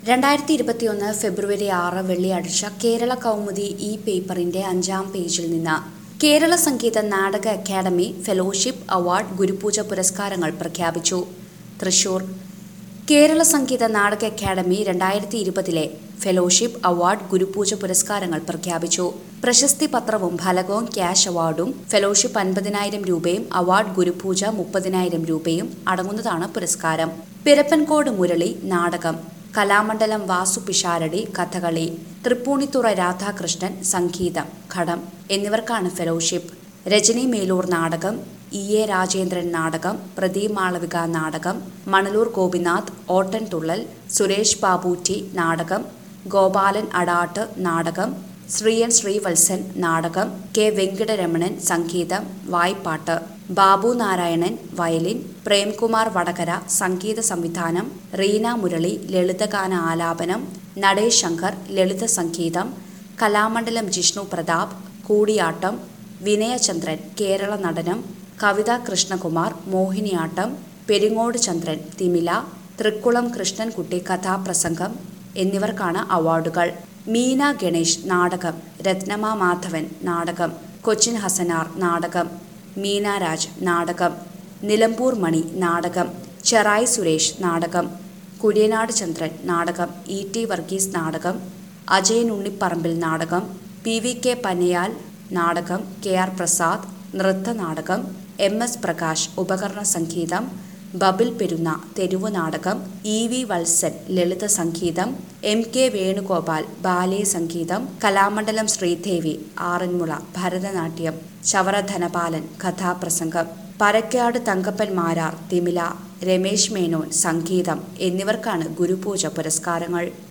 രണ്ടായിരത്തി ഇരുപത്തിയൊന്ന് ഫെബ്രുവരി ആറ് വെള്ളിയാഴ്ച കേരള കൗമുദി ഈ പേപ്പറിന്റെ അഞ്ചാം പേജിൽ നിന്ന് കേരള സംഗീത നാടക അക്കാദമി ഫെലോഷിപ്പ് അവാർഡ് ഗുരുപൂജ പുരസ്കാരങ്ങൾ പ്രഖ്യാപിച്ചു തൃശൂർ കേരള സംഗീത നാടക അക്കാദമി രണ്ടായിരത്തി ഇരുപതിലെ ഫെലോഷിപ്പ് അവാർഡ് ഗുരുപൂജ പുരസ്കാരങ്ങൾ പ്രഖ്യാപിച്ചു പ്രശസ്തി പത്രവും ഫലകവും ക്യാഷ് അവാർഡും ഫെലോഷിപ്പ് അൻപതിനായിരം രൂപയും അവാർഡ് ഗുരുപൂജ മുപ്പതിനായിരം രൂപയും അടങ്ങുന്നതാണ് പുരസ്കാരം പിരപ്പൻകോട് മുരളി നാടകം കലാമണ്ഡലം വാസു പിഷാരടി കഥകളി തൃപ്പൂണിത്തുറ രാധാകൃഷ്ണൻ സംഗീതം ഘടം എന്നിവർക്കാണ് ഫെലോഷിപ്പ് രജനി മേലൂർ നാടകം ഇ എ രാജേന്ദ്രൻ നാടകം പ്രദീപ് മാളവിക നാടകം മണലൂർ ഗോപിനാഥ് ഓട്ടൻ തുള്ളൽ സുരേഷ് ബാബൂറ്റി നാടകം ഗോപാലൻ അടാട്ട് നാടകം ശ്രീയൻ ശ്രീവത്സൻ നാടകം കെ വെങ്കിടരമണൻ സംഗീതം വായ്പാട്ട് ബാബു നാരായണൻ വയലിൻ പ്രേംകുമാർ വടകര സംഗീത സംവിധാനം റീന മുരളി ലളിതഗാന ആലാപനം നടേശ് ശങ്കർ ലളിത സംഗീതം കലാമണ്ഡലം ജിഷ്ണു പ്രതാപ് കൂടിയാട്ടം വിനയചന്ദ്രൻ കേരള നടനം കവിത കൃഷ്ണകുമാർ മോഹിനിയാട്ടം പെരിങ്ങോട് ചന്ദ്രൻ തിമില തൃക്കുളം കൃഷ്ണൻകുട്ടി കഥാപ്രസംഗം എന്നിവർക്കാണ് അവാർഡുകൾ മീന ഗണേഷ് നാടകം രത്നമ മാധവൻ നാടകം കൊച്ചിൻ ഹസനാർ നാടകം മീന രാജ് നാടകം നിലമ്പൂർ മണി നാടകം ചെറായി സുരേഷ് നാടകം കുര്യനാട് ചന്ദ്രൻ നാടകം ഇ ടി വർഗീസ് നാടകം അജയൻ ഉണ്ണിപ്പറമ്പിൽ നാടകം പി വി കെ പനയാൽ നാടകം കെ ആർ പ്രസാദ് നൃത്തനാടകം എം എസ് പ്രകാശ് ഉപകരണ സംഗീതം ബബിൽ പെരുന്ന തെരുവു നാടകം ഇ വി വത്സൻ ലളിത സംഗീതം എം കെ വേണുഗോപാൽ ബാലേ സംഗീതം കലാമണ്ഡലം ശ്രീദേവി ആറന്മുള ഭരതനാട്യം ചവറ ധനപാലൻ കഥാപ്രസംഗം പരക്കാട് തങ്കപ്പൻ മാരാർ തിമില രമേശ് മേനോൻ സംഗീതം എന്നിവർക്കാണ് ഗുരുപൂജ പുരസ്കാരങ്ങൾ